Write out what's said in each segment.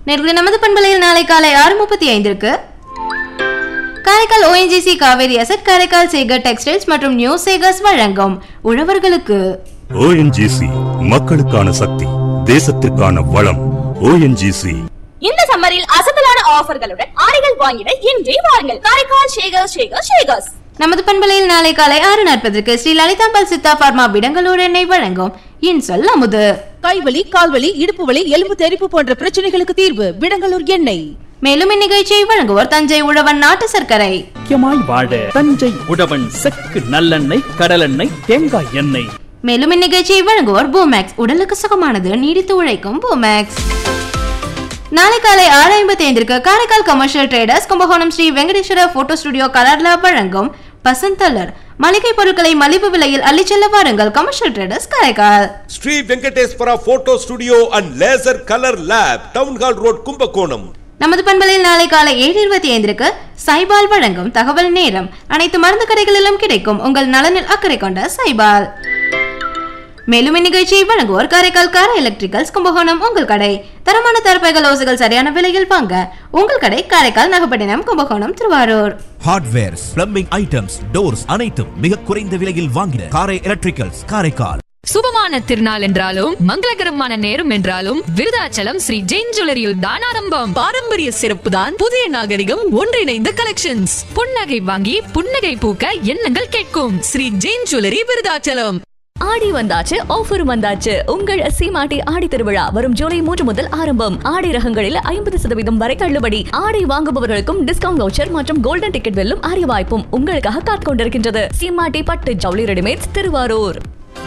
நேர்களை நமது பண்பலையில் நாளை காலை ஆறு முப்பத்தி ஐந்திற்கு காரைக்கால் ஓஎன்ஜிசி காவேரி அசட் காரைக்கால் சேகர் டெக்ஸ்டைல்ஸ் மற்றும் நியூ சேகர்ஸ் வழங்கும் உழவர்களுக்கு ஓஎன்ஜிசி மக்களுக்கான சக்தி தேசத்திற்கான வளம் ஓஎன்ஜிசி இந்த சம்மரில் அசத்தலான ஆஃபர்களுடன் ஆடைகள் வாங்கிட இன்றே வாருங்கள் காரைக்கால் ஷேகர் ஷேகர் ஷேகர்ஸ் நமது பண்பலையில் நாளை காலை ஆறு நாற்பதற்கு ஸ்ரீ லலிதாம்பாள் சித்தா பார்மா விடங்களூர் எண்ணெய் வழங்கும் இன் சொல் அமுது கைவலி கால்வலி இடுப்பு வலி எலும்பு தெறிப்பு போன்ற பிரச்சனைகளுக்கு தீர்வு விடங்கலூர் எண்ணெய் மேலும் இந்நிகழ்ச்சியை வழங்குவோர் தஞ்சை உழவன் நாட்டு சர்க்கரை முக்கியமாய் வாழ தஞ்சை உழவன் செக்கு நல்லெண்ணெய் கடலெண்ணெய் தேங்காய் எண்ணெய் மேலும் இந்நிகழ்ச்சியை வழங்குவோர் பூமேக்ஸ் உடலுக்கு சுகமானது நீடித்து உழைக்கும் பூமேக்ஸ் நாளை காலை ஆறு ஐம்பத்தி ஐந்திற்கு Karaikal commercial traders Kumbakonam Sri Venkateswara photo studio colour lab வழங்கும் பசந்தலர் மளிகை பொருட்களை மலிவு விலையில் அள்ளிச் செல்ல வாருங்கள் commercial traders Karaikal Sri Venkateswara photo studio and laser colour lab town hall road Kumbakonam நமது பண்பலையில் நாளை காலை ஏழு இருபத்தி ஐந்திற்கு சைபால் வழங்கும் தகவல் நேரம் அனைத்து மருந்து கடைகளிலும் கிடைக்கும் உங்கள் நலனில் அக்கறை கொண்ட சைபால் மேலும் இந்நிகழ்ச்சியை வழங்குவோர் காரைக்கால் கார எலக்ட்ரிக்கல்ஸ் கும்பகோணம் உங்கள் கடை தரமான தரப்பைகள் ஓசுகள் சரியான விலையில் வாங்க உங்கள் கடை Karaikal Nagapattinam Kumbakonam Thiruvarur hardwares plumbing items doors அனைத்தும் மிக குறைந்த விலையில் வாங்கின காரை எலக்ட்ரிக்கல்ஸ் காரைக்கால் சுபமான திருநாள் என்றாலும் மங்களகரமான நேரம் என்றாலும் விருதாச்சலம் ஸ்ரீ ஜெயின் ஜுவல்லரியில் தான் ஆரம்பம் பாரம்பரிய சிறப்பு தான் புதிய நாகரிகம் ஒன்றிணைந்த கலெக்ஷன்ஸ் புன்னகை வாங்கி புன்னகை பூக்க எண்ணங்கள் கேட்கும் ஸ்ரீ ஜெயின் ஜுவல்லரி விருதாச்சலம் ஆடி வந்தாச்சு ஆஃபர் வந்தாச்சு உங்கள் சீமாட்டி ஆடி திருவிழா வரும் ஜூலை மூன்று முதல் ஆரம்பம் ஆடை ரகங்களில் ஐம்பது சதவீதம் வரை தள்ளுபடி ஆடை வாங்குபவர்களுக்கும் டிஸ்கவுண்ட் வவுச்சர் மற்றும் கோல்டன் டிக்கெட் வெல்லும் அரிய வாய்ப்பும் உங்களுக்காக காத்துக் கொண்டிருக்கின்றது சீமாட்டி பட்டு ஜவுளி ரெடிமேட்ஸ் திருவாரூர்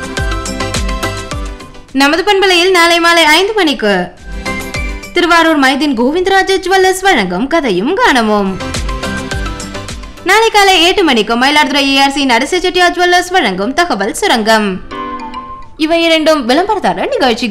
நமது பண்பலையில் நாளை மாலை ஐந்து மணிக்கு திருவாரூர் மைதீன் கோவிந்தராஜ ஜுவல்லர்ஸ் வழங்கும் கதையும் காணவும் நாளை காலை எட்டு மணிக்கு மயிலாடுதுறை ஏஆர்சி நரச செட்டியார் ஜுவல்லர்ஸ் வழங்கும் தகவல் சுரங்கம் இவை இரண்டும் விளம்பரதாரர் நிகழ்ச்சி